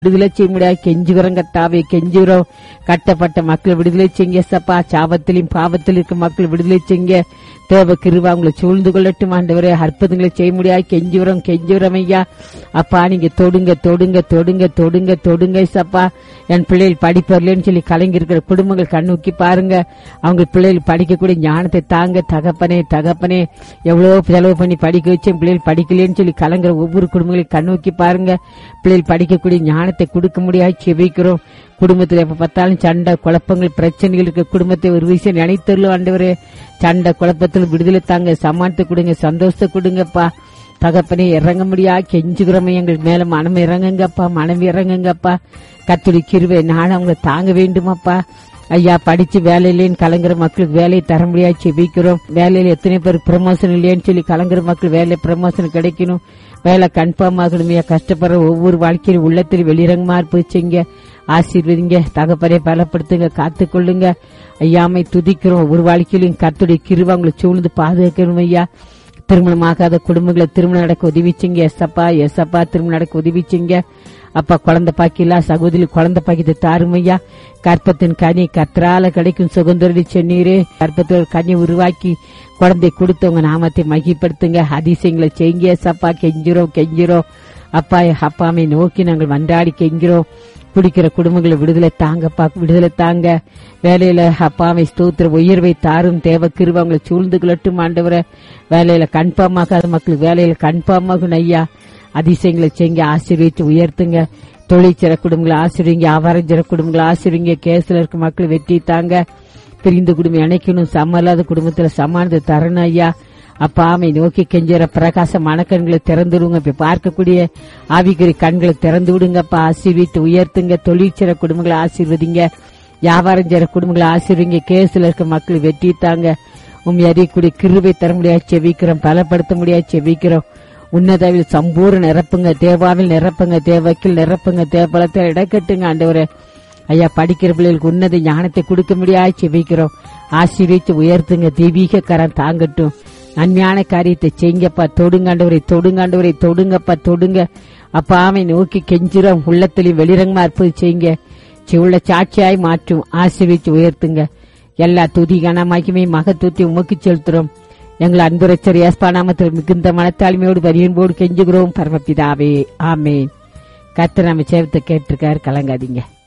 விடுதலை செய்ய முடியாது கெஞ்சுகிறோம் கத்தாவே கெஞ்சுகிறோம் கட்டப்பட்ட மக்கள் விடுதலை செய்ய சப்பா சாபத்திலும் பாவத்தில் இருக்க மக்கள் விடுதலை செய்ய தேவ கிருபா உங்களை சூழ்ந்து கொள்ளட்டும் ஆண்டவரே அற்புதங்களை செய்ய முடியாது கெஞ்சுகிறோம் கெஞ்சுகிறோம் ஐயா அப்பா நீங்க தொடுங்க தொடுங்க தொடுங்க தொடுங்க தொடுங்க சப்பா என் பிள்ளைகள் படிப்பர்லன்னு சொல்லி கலங்கி இருக்கிற குடும்பங்கள் கண்ணூக்கி பாருங்க அவங்க பிள்ளைகள் படிக்கக்கூடிய ஞானத்தை தாங்க தகப்பனே தகப்பனே எவ்வளவு செலவு பண்ணி படிக்க வச்சு என் பிள்ளைகள் படிக்கலன்னு சொல்லி கலங்குற ஒவ்வொரு குடும்பங்களையும் கண்ணோக்கி பாருங்க பிள்ளைகள் படிக்கக்கூடிய ஞானத்தை கொடுக்க முடியாது செபிக்கிறோம் குடும்பத்தில் எப்ப பார்த்தாலும் சண்டை குழப்பங்கள் பிரச்சனைகள் இருக்க குடும்பத்தை ஒரு விஷயம் நினைத்தருளும் ஆண்டவரே சண்டை குழப்பத்தில் விடுதலை தாங்க சமாளித்து கொடுங்க சந்தோஷத்தை கொடுங்கப்பா தகப்பனே இறங்க முடியா கெஞ்சுகிறோமே எங்கள் மேல மனம் இறங்குங்கப்பா மனம் இறங்குங்கப்பா கத்துடி கிருவை நானும் அவங்களை தாங்க வேண்டுமாப்பா ஐயா படிச்சு வேலையிலேன்னு கலங்குற மக்களுக்கு வேலையை தர முடியாது செபிக்கிறோம் வேலையில எத்தனை பேர் ப்ரமோஷன் இல்லையேன்னு சொல்லி கலங்குற மக்கள் வேலை ப்ரமோஷன் கிடைக்கணும் வேலை கன்ஃபார்ம் ஆகணுமையா கஷ்டப்படுற ஒவ்வொரு வாழ்க்கையிலும் உள்ளத்தில் வெளிரங்கமா இருப்பிச்சுங்க ஆசீர்வதிங்க தகப்பரை பலப்படுத்துங்க காத்துக்கொள்ளுங்க ஐயாமை துதிக்கிறோம் ஒவ்வொரு வாழ்க்கையிலும் கத்துடைய கிருவ அவங்களை சூழ்ந்து பாதுகாக்கணும் ஐயா திருமணமாகாத குடும்பங்களை திருமணம் நடக்க உதவிச்சிங்க எஸ்அப்பா எஸ்அப்பா திருமணம் நடக்க உதவிச்சிங்க அப்பா குழந்தை பாக்கிலா சகோதரி குழந்தை பாக்கியத்தை தாருமையா கற்பத்தின் கனி கத்ரால கிடைக்கும் சுகந்தரடி சென்னீரே கற்பத்தோட கனி உருவாக்கி குழந்தை கொடுத்து உங்க நாமத்தை மகிப்படுத்துங்க அதிசயங்களை செய்யுங்க சப்பா கெஞ்சிரோம் கெஞ்சிரோம் அப்பா அப்பாமை நோக்கி நாங்கள் மன்றாடி கெஞ்சிரோம் குடிக்கிற குடும்பங்களை விடுதலை தாங்கப்பா விடுதலை தாங்க வேலையில அப்பாவை ஸ்தோத்திர உயர்வை தாரும் தேவ கிருப அவங்களை சூழ்ந்து கொள்ளட்டும் ஆண்டவர வேலையில கன்ஃபார்ம் ஆகாத மக்களுக்கு வேலையில கன்ஃபார்ம் ஆகும் ஐயா அதிசயங்களை செய்யுங்க ஆசீர்வித்து உயர்த்துங்க தொழிற்சிற குடும்பங்களை ஆசிரியங்க வியாபாரம் செய்ற குடும்பங்களை ஆசிரியங்க கேஸ்ல இருக்க மக்கள் வெற்றி தாங்க பிரிந்து குடும்பம் இணைக்கணும் சம்மல்லாத குடும்பத்துல சமானத்தை தரணும் ஐயா அப்பா ஆமை நோக்கி கெஞ்சற பிரகாச மனக்கண்களை திறந்து விடுங்க இப்ப பார்க்கக்கூடிய ஆவிக்குறி கண்களை திறந்து விடுங்கப்பா ஆசீர்வித்து உயர்த்துங்க தொழிற்சிற குடும்பங்களை ஆசீர்வதிங்க வியாபாரம் செய்யற குடும்பங்களை ஆசீர்வதிங்க கேஸ்ல இருக்க மக்கள் வெற்றி தாங்க உண்மை அறியக்கூடிய கிருபை தர முடியாது செவிக்கிறோம் பலப்படுத்த முடியாது செவிக்கிறோம் உன்னதாவில் சம்பூர்ண நிரப்புங்க தேவாவில் நிரப்புங்க தேவக்கில் நிரப்புங்க தேவபலத்தில் இடக்கட்டுங்க ஆண்டவரே ஐயா படிக்கிற பிள்ளைகளுக்கு உன்னத ஞானத்தை கொடுக்க முடியாது செபிக்கிறோம் ஆசீர்வித்து உயர்த்துங்க தெய்வீக கரம் தாங்கட்டும் நன்மையான காரியத்தை செய்யுங்கப்பா தொடுங்காண்டவரை தொடுங்காண்டவரை தொடுங்கப்பா தொடுங்க அப்பா ஆமை நோக்கி கெஞ்சிரோம் உள்ளத்திலையும் வெளிரங்கமா இருப்பது செய்யுங்க உள்ள சாட்சியாய் மாற்றும் ஆசீர்வித்து உயர்த்துங்க எல்லா துதி கனமாக்கியுமே மகத்துவத்தை உமக்கு செலுத்துறோம் எங்கள் அன்புரச்சர் ஏஸ்பானாமத்தில் மிகுந்த மனத்தாழ்மையோடு வரியன்போடு கெஞ்சுகிறோம் பரமபிதாவே ஆமேன் கர்த்தர் நம்ம சேவத்தை கேட்டிருக்காரு கலங்காதீங்க